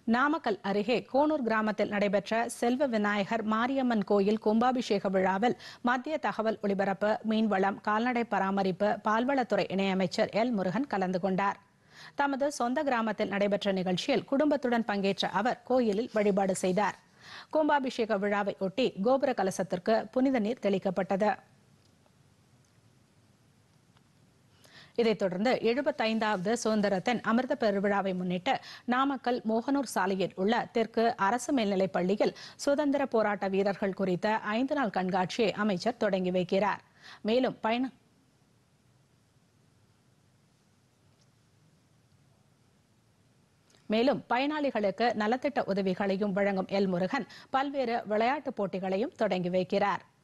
நாமக்கல் அருகே கோனூர் கிராமத்தில் நடைபெற்ற செல்வ விநாயகர் மாரியம்மன் கோயில் கும்பாபிஷேக விழாவில் மத்திய தகவல் ஒலிபரப்பு மீன்வளம் கால்நடை பராமரிப்பு பால்வளத்துறை இணையமைச்சர் எல் முருகன் கலந்து கொண்டார் தமது சொந்த கிராமத்தில் நடைபெற்ற நிகழ்ச்சியில் குடும்பத்துடன் பங்கேற்ற அவர் கோயிலில் வழிபாடு செய்தார் கும்பாபிஷேக விழாவை ஒட்டி கோபுர கலசத்திற்கு புனித நீர் தெளிக்கப்பட்டது இதைத் தொடர்ந்து எழுபத்தைந்தாவது சுதந்திரத்தின் அமிர்த பெருவிழாவை முன்னிட்டு நாமக்கல் மோகனூர் சாலையில் உள்ள தெற்கு அரசு மேல்நிலைப் பள்ளியில் சுதந்திர போராட்ட வீரர்கள் குறித்த ஐந்து நாள் கண்காட்சியை அமைச்சர் தொடங்கி வைக்கிறார் மேலும் பயண மேலும் பயனாளிகளுக்கு நலத்திட்ட உதவிகளையும் வழங்கும் எல் முருகன் பல்வேறு விளையாட்டுப் போட்டிகளையும் தொடங்கி வைக்கிறார்